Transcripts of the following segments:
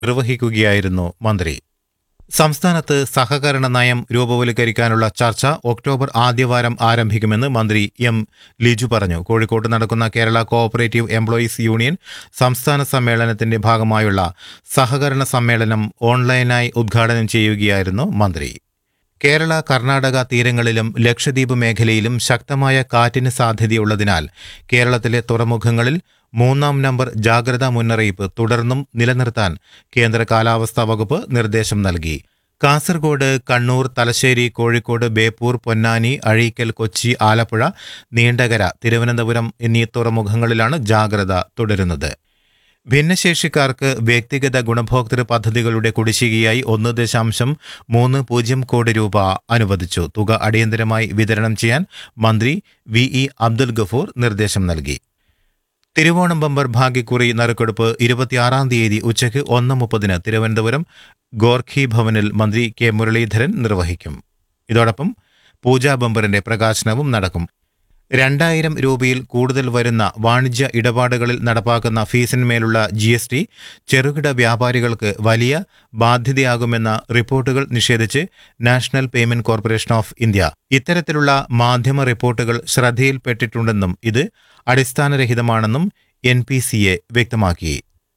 നിർവഹിക്കുകയായിരുന്നു മന്ത്രി സംസ്ഥാനത്ത് സഹകരണ നയം രൂപവൽക്കരിക്കാനുള്ള ചർച്ച ഒക്ടോബർ ആദ്യവാരം ആരംഭിക്കുമെന്ന് മന്ത്രി എം ലിജു പറഞ്ഞു കോഴിക്കോട്ട് നടക്കുന്ന കേരള കോഓപ്പറേറ്റീവ് എംപ്ലോയീസ് യൂണിയൻ സംസ്ഥാന സമ്മേളനത്തിന്റെ ഭാഗമായുള്ള സഹകരണ സമ്മേളനം ഓൺലൈനായി ഉദ്ഘാടനം ചെയ്യുകയായിരുന്നു മന്ത്രി കേരള കർണാടക തീരങ്ങളിലും ലക്ഷദ്വീപ് മേഖലയിലും ശക്തമായ കാറ്റിന് സാധ്യതയുള്ളതിനാൽ കേരളത്തിലെ തുറമുഖങ്ങളിൽ മൂന്നാം നമ്പർ ജാഗ്രതാ മുന്നറിയിപ്പ് തുടർന്നും നിലനിർത്താൻ കേന്ദ്ര കാലാവസ്ഥാ വകുപ്പ് നിർദ്ദേശം നൽകി കാസർഗോഡ് കണ്ണൂർ തലശ്ശേരി കോഴിക്കോട് ബേപ്പൂർ പൊന്നാനി അഴീക്കൽ കൊച്ചി ആലപ്പുഴ നീണ്ടകര തിരുവനന്തപുരം എന്നീ തുറമുഖങ്ങളിലാണ് ജാഗ്രത തുടരുന്നത് ഭിന്നശേഷിക്കാർക്ക് വ്യക്തിഗത ഗുണഭോക്തൃ പദ്ധതികളുടെ കുടിശ്ശികയായി ഒന്ന് ദശാംശം മൂന്ന് പൂജ്യം കോടി രൂപ അനുവദിച്ചു തുക അടിയന്തരമായി വിതരണം ചെയ്യാൻ മന്ത്രി വി ഇ അബ്ദുൽ ഗഫൂർ നിർദ്ദേശം നൽകി തിരുവോണം ബമ്പർ ഭാഗ്യക്കുറി നറുക്കെടുപ്പ് ഇരുപത്തിയാറാം തീയതി ഉച്ചയ്ക്ക് ഒന്ന് മുപ്പതിന് തിരുവനന്തപുരം ഗോർഖി ഭവനിൽ മന്ത്രി കെ മുരളീധരൻ നിർവഹിക്കും ഇതോടൊപ്പം പൂജാ ബമ്പറിന്റെ പ്രകാശനവും നടക്കും രണ്ടായിരം രൂപയിൽ കൂടുതൽ വരുന്ന വാണിജ്യ ഇടപാടുകളിൽ നടപ്പാക്കുന്ന ഫീസിന്മേലുള്ള ജി എസ് ടി ചെറുകിട വ്യാപാരികൾക്ക് വലിയ ബാധ്യതയാകുമെന്ന റിപ്പോർട്ടുകൾ നിഷേധിച്ച് national payment corporation of India ഇത്തരത്തിലുള്ള മാധ്യമ റിപ്പോർട്ടുകൾ ശ്രദ്ധയിൽപ്പെട്ടിട്ടുണ്ടെന്നും ഇത് അടിസ്ഥാനരഹിതമാണെന്നും എൻ പി സി എ വ്യക്തമാക്കി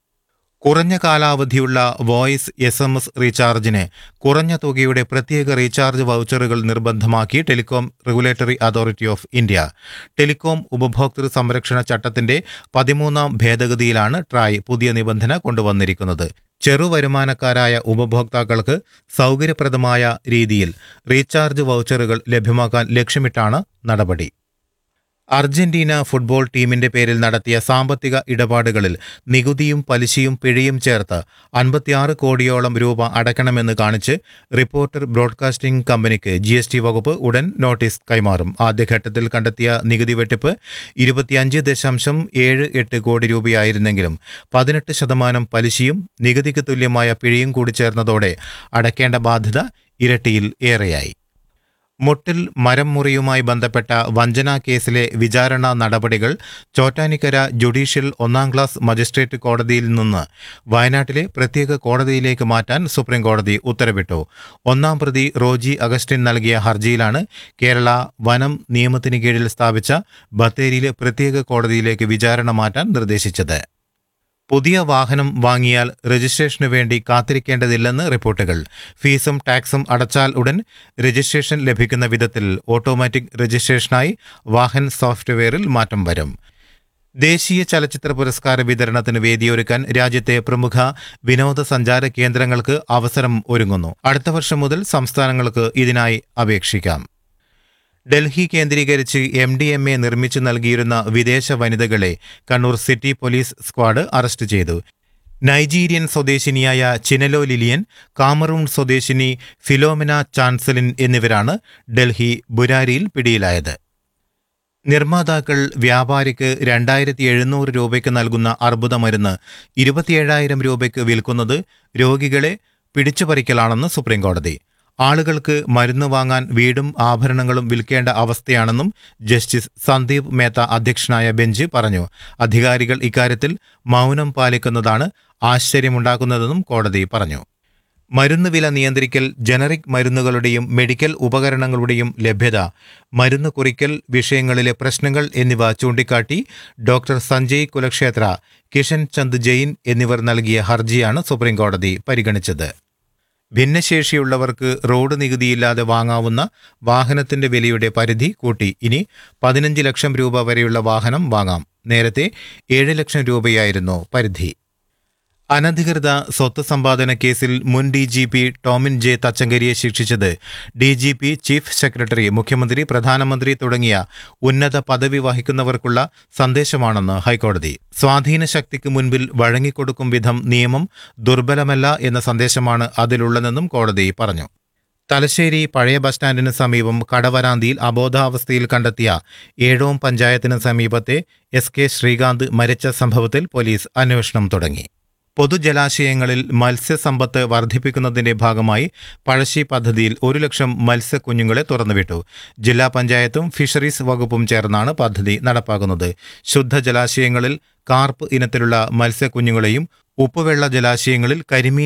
കുറഞ്ഞ കാലാവധിയുള്ള വോയിസ് എസ് എം എസ് റീചാർജിന് കുറഞ്ഞ തുകയുടെ പ്രത്യേക റീചാർജ് വൗച്ചറുകൾ നിർബന്ധമാക്കി telecom regulatory authority of India telecom ഉപഭോക്തൃ സംരക്ഷണ ചട്ടത്തിന്റെ പതിമൂന്നാം ഭേദഗതിയിലാണ് ട്രായ് പുതിയ നിബന്ധന കൊണ്ടുവന്നിരിക്കുന്നത് ചെറുവരുമാനക്കാരായ ഉപഭോക്താക്കൾക്ക് സൗകര്യപ്രദമായ രീതിയിൽ റീചാർജ് വൗച്ചറുകൾ ലഭ്യമാക്കാൻ ലക്ഷ്യമിട്ടാണ് നടപടി അർജന്റീന ഫുട്ബോൾ ടീമിന്റെ പേരിൽ നടത്തിയ സാമ്പത്തിക ഇടപാടുകളിൽ നികുതിയും പലിശയും പിഴയും ചേർത്ത് അൻപത്തിയാറ് കോടിയോളം രൂപ അടയ്ക്കണമെന്ന് കാണിച്ച് റിപ്പോർട്ടർ ബ്രോഡ്കാസ്റ്റിംഗ് കമ്പനിക്ക് ജി എസ് ടി വകുപ്പ് ഉടൻ നോട്ടീസ് കൈമാറും ആദ്യഘട്ടത്തിൽ കണ്ടെത്തിയ നികുതി വെട്ടിപ്പ് ഇരുപത്തിയഞ്ച് ദശാംശം ഏഴ് എട്ട് കോടി രൂപയായിരുന്നെങ്കിലും പതിനെട്ട് ശതമാനം പലിശയും നികുതിക്ക് തുല്യമായ പിഴയും കൂടി ചേർന്നതോടെ അടയ്ക്കേണ്ട ബാധ്യത ഇരട്ടിയിൽ ഏറെയായി മുട്ടിൽ മരം മുറിയുമായി ബന്ധപ്പെട്ട വഞ്ചനാ കേസിലെ വിചാരണ നടപടികൾ ചോറ്റാനിക്കര ജുഡീഷ്യൽ ഒന്നാം ക്ലാസ് മജിസ്ട്രേറ്റ് കോടതിയിൽ നിന്ന് വയനാട്ടിലെ പ്രത്യേക കോടതിയിലേക്ക് മാറ്റാൻ സുപ്രീംകോടതി ഉത്തരവിട്ടു ഒന്നാം പ്രതി റോജി അഗസ്റ്റിൻ നൽകിയ ഹർജിയിലാണ് കേരള വനം നിയമത്തിന് കീഴിൽ സ്ഥാപിച്ച ബത്തേരിയിലെ പ്രത്യേക കോടതിയിലേക്ക് വിചാരണ മാറ്റാൻ നിർദ്ദേശിച്ചത് പുതിയ വാഹനം വാങ്ങിയാൽ രജിസ്ട്രേഷനു വേണ്ടി കാത്തിരിക്കേണ്ടതില്ലെന്ന് റിപ്പോർട്ടുകൾ ഫീസും ടാക്സും അടച്ചാൽ ഉടൻ രജിസ്ട്രേഷൻ ലഭിക്കുന്ന വിധത്തിൽ ഓട്ടോമാറ്റിക് രജിസ്ട്രേഷനായി വാഹൻ സോഫ്റ്റ്വെയറിൽ മാറ്റം വരും ദേശീയ ചലച്ചിത്ര പുരസ്കാര വിതരണത്തിന് വേദിയൊരുക്കാൻ രാജ്യത്തെ പ്രമുഖ വിനോദസഞ്ചാര കേന്ദ്രങ്ങൾക്ക് അവസരം ഒരുങ്ങുന്നു അടുത്ത വർഷം മുതൽ സംസ്ഥാനങ്ങൾക്ക് ഇതിനായി അപേക്ഷിക്കാം ഡൽഹി കേന്ദ്രീകരിച്ച് എം ഡി എം എ നിർമ്മിച്ചു നൽകിയിരുന്ന വിദേശ വനിതകളെ Kannur city police squad arrest ചെയ്തു നൈജീരിയൻ സ്വദേശിനിയായ ചിനലോ ലിലിയൻ കാമറൂൺ സ്വദേശിനി ഫിലോമിന ചാൻസലിൻ എന്നിവരാണ് ഡൽഹി ബുരാരിയിൽ പിടിയിലായത് നിർമ്മാതാക്കൾ വ്യാപാരിക്ക് രണ്ടായിരത്തി എഴുന്നൂറ് രൂപയ്ക്ക് നൽകുന്ന അർബുദ മരുന്ന് ഇരുപത്തിയേഴായിരം രൂപയ്ക്ക് വിൽക്കുന്നത് രോഗികളെ പിടിച്ചുപറിക്കലാണെന്ന് സുപ്രീംകോടതി ആളുകൾക്ക് മരുന്ന് വാങ്ങാൻ വീടും ആഭരണങ്ങളും വിൽക്കേണ്ട അവസ്ഥയാണെന്നും ജസ്റ്റിസ് സന്ദീപ് മേത്ത അധ്യക്ഷനായ ബെഞ്ച് പറഞ്ഞു അധികാരികൾ ഇക്കാര്യത്തിൽ മൗനം പാലിക്കുന്നതാണ് ആശ്ചര്യമുണ്ടാക്കുന്നതെന്നും കോടതി പറഞ്ഞു മരുന്ന് വില നിയന്ത്രിക്കൽ ജനറിക് മരുന്നുകളുടെയും മെഡിക്കൽ ഉപകരണങ്ങളുടെയും ലഭ്യത മരുന്ന് കുറിക്കൽ വിഷയങ്ങളിലെ പ്രശ്നങ്ങൾ എന്നിവ ചൂണ്ടിക്കാട്ടി ഡോക്ടർ സഞ്ജയ് കുലക്ഷേത്ര കിഷൻ ചന്ദ് ജെയിൻ എന്നിവർ നൽകിയ ഹർജിയാണ് സുപ്രീംകോടതി പരിഗണിച്ചത് ഭിന്നശേഷിയുള്ളവർക്ക് റോഡ് നികുതിയില്ലാതെ വാങ്ങാവുന്ന വാഹനത്തിന്റെ വിലയുടെ പരിധി കൂട്ടി ഇനി പതിനഞ്ച് ലക്ഷം രൂപ വരെയുള്ള വാഹനം വാങ്ങാം നേരത്തെ ഏഴ് ലക്ഷം രൂപയായിരുന്നു പരിധി അനധികൃത സ്വത്ത് സമ്പാദന കേസിൽ മുൻ D G P Tomin J തച്ചങ്കരിയെ ശിക്ഷിച്ചത് D G P chief secretary മുഖ്യമന്ത്രി പ്രധാനമന്ത്രി തുടങ്ങിയ ഉന്നത പദവി വഹിക്കുന്നവർക്കുള്ള സന്ദേശമാണെന്ന് ഹൈക്കോടതി സ്വാധീന ശക്തിക്ക് മുൻപിൽ വഴങ്ങിക്കൊടുക്കും വിധം നിയമം ദുർബലമല്ല എന്ന സന്ദേശമാണ് അതിലുള്ളതെന്നും കോടതി പറഞ്ഞു തലശ്ശേരി പഴയ ബസ് സ്റ്റാൻഡിന് സമീപം കടവരാന്തിയിൽ അബോധാവസ്ഥയിൽ കണ്ടെത്തിയ ഏഴോം പഞ്ചായത്തിന് സമീപത്തെ എസ് കെ ശ്രീകാന്ത് മരിച്ച സംഭവത്തിൽ പോലീസ് അന്വേഷണം തുടങ്ങി പൊതുജലാശയങ്ങളിൽ മത്സ്യസമ്പത്ത് വർദ്ധിപ്പിക്കുന്നതിന്റെ ഭാഗമായി പഴശ്ശി പദ്ധതിയിൽ ഒരു ലക്ഷം മത്സ്യക്കുഞ്ഞുങ്ങളെ തുറന്നുവിട്ടു ജില്ലാ പഞ്ചായത്തും ഫിഷറീസ് വകുപ്പും ചേർന്നാണ് പദ്ധതി നടപ്പാക്കുന്നത് ശുദ്ധ ജലാശയങ്ങളിൽ കാർപ്പ് ഇനത്തിലുള്ള മത്സ്യക്കുഞ്ഞുങ്ങളെയും ഉപ്പുവെള്ള ജലാശയങ്ങളിൽ കരിമീൻ